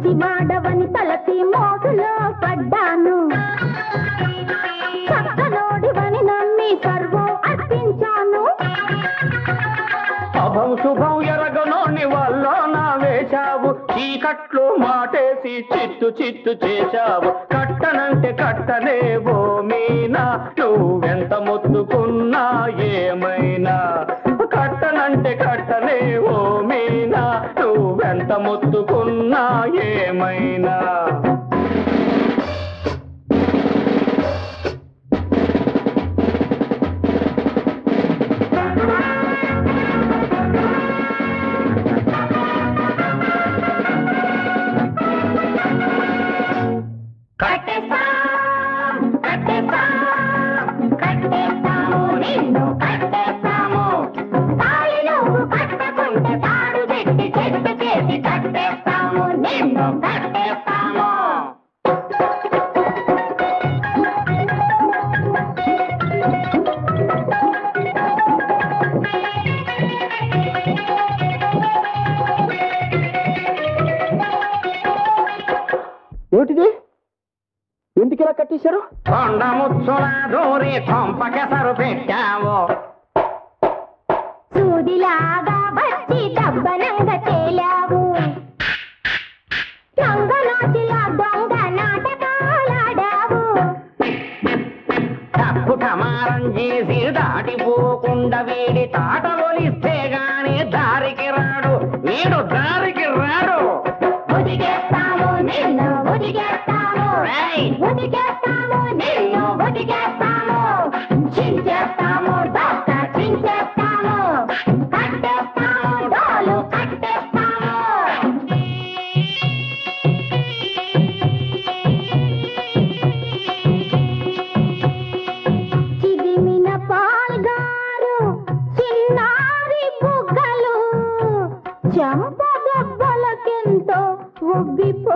మంచివాడవని తలసి మోసులో పడ్డాను చక్కనోడివని నమ్మి సర్వం అర్పించాను అభం శుభం ఎరగనోని వల్ల నా వేశావు చీకట్లు మాటేసి చిత్తు చిత్తు చేశావు కట్టనంటే కట్టలేవో మీనా నువ్వెంత మొత్తుకున్నా ఏమైనా కట్టనంటే కట్టలేవో మీనా నువ్వెంత మొత్తుకున్నా ఏమైనా కట్టేస్తాం కట్టేస్తాం కట్టేస్తాము నిన్ను కట్టేస్తాము తాళి నువ్వు కట్టకుంటే తాడు పెట్టి చెట్టు చేసి కట్టేస్తాము నిన్ను కట్టేస్తాము ఏమిటిది ఎందుకు ఇలా కట్టేశారు కొండ ముచ్చుల దూరి కొంపకెసరు పెట్టావు సూదిలాగా వచ్చి దబ్బనంగా తేలావు రంగనాచిలా దొంగ నాటకాలాడావు తప్పు టమారం చేసి దాటిపోకుండా వీడి తాట ఒలిస్తే గాని దారికి రాడు వీడు దారికి రాడు ఉదిగేస్తాము నిన్ను ఉదిగేస్తాము రేయ్! ఉదిగేస్తాము నిన్ను ఉదిగేస్తాము చించేస్తాము దొక్క చించేస్తాము కట్టేస్తాము డోలు కట్టేస్తాము చిదిమిన పాల్గారు చిన్నారి బుగ్గలు చెంప దెబ్బలకెంతో ఉబ్బిపో